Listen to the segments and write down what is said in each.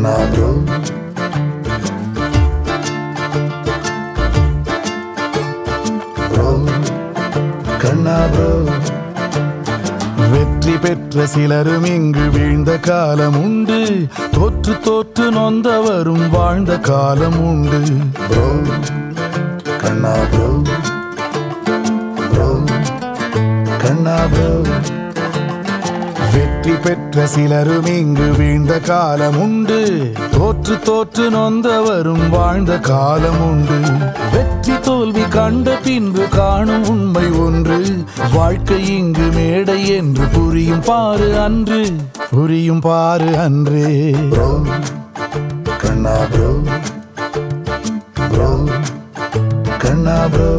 கண்ணா bro bro கண்ணா bro வெற்றி பெற்ற சிலரும் இங்கு வீழ்ந்த காலம் உண்டு தோற்று தோற்று நொந்தவரும் வாழ்ந்த காலம் உண்டு ப்ரோ கண்ணா ப்ரோ ப்ரோ கண்ணா ப்ரோ வெற்றி பெற்ற சிலரும் இங்கு வீழ்ந்த காலம் உண்டு தோற்று தோற்று நொந்தவரும் வாழ்ந்த காலம் உண்டு வெற்றி தோல்வி கண்ட பின்பு காணும் உண்மை ஒன்று வாழ்க்கை இங்கு மேடை என்று புரியும் பாரு அன்று புரியும் பாரு அன்று ப்ரோ கண்ணா ப்ரோ ப்ரோ கண்ணா bro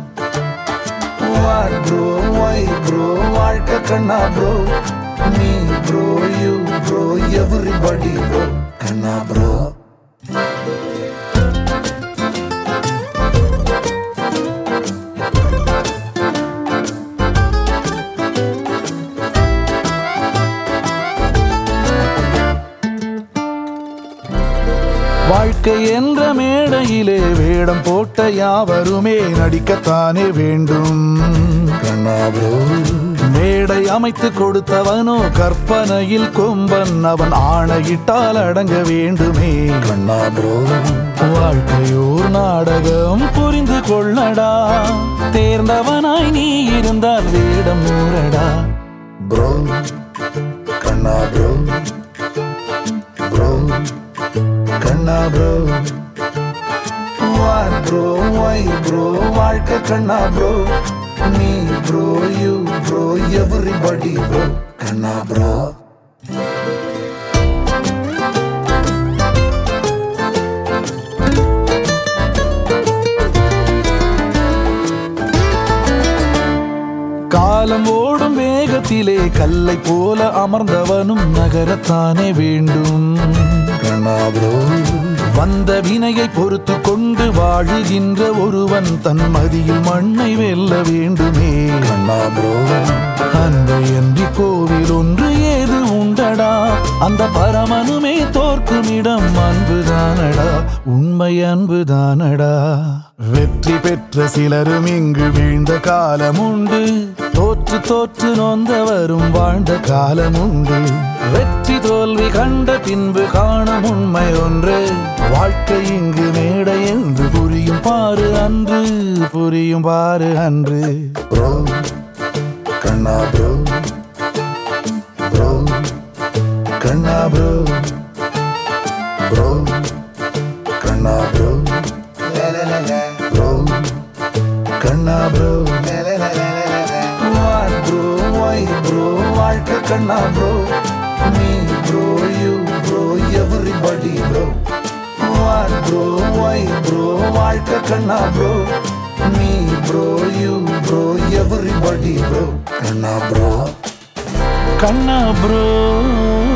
What bro, why bro, வாழ்க்கை கண்ணா bro நீ bro, you bro, everybody bro கண்ணா ப்ரோ வாழ்க்கை என்ற மேடையிலே வேடம் போட்ட யாவருமே நடிக்கத்தானே வேண்டும் கண்ணா ப்ரோ மேடை அமைத்து கொடுத்தவனோ கற்பனையில் கொம்பன் அவன் ஆணையிட்டால் அடங்க வேண்டுமே கண்ணா ப்ரோ வாழ்க்கையோர் நாடகம் புரிந்து கொள்ளடா தேர்ந்தவனாய் நீ இருந்தால் வேடம் நூறடா ப்ரோ கண்ணா ப்ரோ ப்ரோ கண்ணா bro What bro, why bro, வாழ்க்கை கண்ணா bro நீ bro, you bro, everybody bro கண்ணா ப்ரோ காலம் ஓடும் வேகத்திலே கல்லை போல அமர்ந்தவனும் நகரத்தானே வேண்டும் கண்ணா ப்ரோ வந்த வினையை பொறுத்து கொண்டு வாழுகின்ற ஒருவன் தன் மதியில் மண்ணை வெல்ல வேண்டுமே கண்ணா ப்ரோ அன்பையன்றி கோவில் ஒன்று ஏது உண்டடா அந்த பரமனுமே தோற்கும் இடம் அன்புதானடா உண்மை அன்புதானடா வெற்றி பெற்ற சிலரும் இங்கு வீழ்ந்த காலம் உண்டு தோற்று தோற்று நொந்தவரும் வாழ்ந்த காலம் உண்டு வெற்றி தோல்வி கண்ட பின்பு காணும் உண்மை ஒன்று வாழ்க்கை இங்கு மேடை என்று புரியும் பாரு அன்று புரியும் பாரு அன்று ப்ரோ கண்ணா ப்ரோ ப்ரோ கண்ணா ப்ரோ ப்ரோ கண்ணா ப்ரோ ப்ரோ கண்ணா bro What bro, why bro, வாழ்க்கை கண்ணா bro நீ bro, you bro, everybody bro What bro, why bro, வாழ்க்கை கண்ணா bro நீ bro, you bro, everybody bro கண்ணா ப்ரோ கண்ணா bro